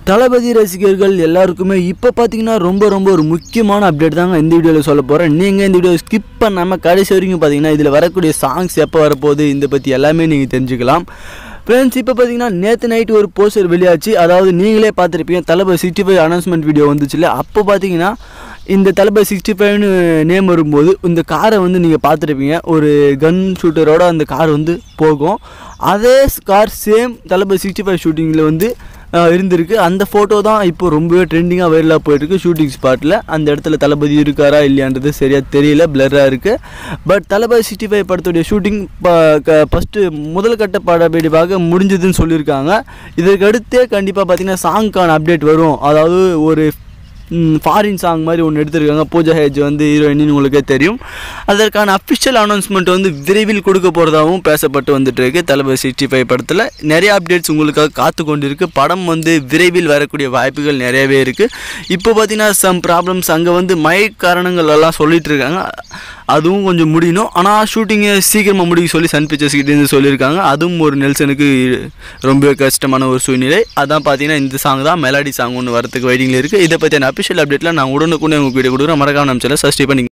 தளபதி ரசிகர்கள் எல்லாருக்குமே இப்போ பார்த்தீங்கன்னா ரொம்ப ரொம்ப ஒரு முக்கியமான அப்டேட் தாங்க இந்த வீடியோவில் சொல்ல போகிறேன் நீங்கள் இந்த வீடியோ ஸ்கிப் பண்ணாமல் கடைசி வரைக்கும் பார்த்தீங்கன்னா இதில் வரக்கூடிய சாங்ஸ் எப்போ வரப்போகுது இந்த பற்றி எல்லாமே நீங்கள் தெரிஞ்சுக்கலாம் ஃப்ரெண்ட்ஸ் இப்போ பார்த்தீங்கன்னா நேற்று நைட்டு ஒரு போஸ்டர் வெளியாச்சு அதாவது நீங்களே பார்த்துருப்பீங்க Thalapathy sixty five announcement video வந்துச்சுல்ல அப்போ பார்த்தீங்கன்னா இந்த தளபதி சிக்ஸ்டி ஃபைவ்னு நேம் வரும்போது இந்த காரை வந்து நீங்கள் பார்த்துருப்பீங்க ஒரு கன் ஷூட்டரோட அந்த கார் வந்து போகும் அதே car same Thalapathy sixty five ஷூட்டிங்கில் வந்து அஹ், இருந்திருக்கு அந்த ஃபோட்டோ தான் இப்போ ரொம்பவே ட்ரெண்டிங்காக வைரலாக போயிட்டுருக்கு ஷூட்டிங் ஸ்பாட்டில் அந்த இடத்துல தளபதி இருக்காரா இல்லையான்றது சரியாக தெரியல பிளராக இருக்குது பட் தளபதி சிக்ஸ்டி ஃபைவ் படத்துடைய ஷூட்டிங் ஃபஸ்ட்டு முதல் கட்ட படப்பிடிப்பாக முடிஞ்சதுன்னு சொல்லியிருக்காங்க இதற்கு அடுத்தே கண்டிப்பாக பார்த்தீங்கன்னா சாங்க்கான அப்டேட் வரும் அதாவது ஒரு ஃபாரின் சாங் மாதிரி ஒன்று எடுத்திருக்காங்க பூஜா ஹேஜ் வந்து ஹீரோயின்னு உங்களுக்கே தெரியும் அதற்கான அஃபிஷியல் அனௌன்ஸ்மெண்ட் வந்து விரைவில் கொடுக்க போகிறதாகவும் பேசப்பட்டு வந்துட்டு இருக்கு தளபதி சிக்ஸ்டி ஃபைவ் படத்தில் நிறைய அப்டேட்ஸ் உங்களுக்காக காத்து கொண்டு இருக்கு படம் வந்து விரைவில் வரக்கூடிய வாய்ப்புகள் நிறையவே இருக்குது இப்போ பார்த்தீங்கன்னா சம் ப்ராப்ளம்ஸ் அங்கே வந்து மழை காரணங்கள் எல்லாம் சொல்லிட்டு இருக்காங்க அதுவும் கொஞ்சம் முடியணும் ஆனால் ஷூட்டிங்கை சீக்கிரமாக முடிக்க சொல்லி சன் பிக்சர்ஸ் கிட்டேருந்து சொல்லியிருக்காங்க அதுவும் ஒரு நெல்சனுக்கு ரொம்ப கஷ்டமான ஒரு சூழ்நிலை அதான் பார்த்தீங்கன்னா இந்த சாங் தான் மெலடி சாங் ஒன்று வரதுக்கு வெயிட்டிங்கில் இருக்குது இதை பற்றியான அஃபிஷியல் அப்டேட்டில் நான் உடனுக்குடனே உங்களுக்கு வீடியோ கொடுக்குறேன் மறக்காம நம்ம சேனல் சப்ஸ்கிரைப் பண்ணி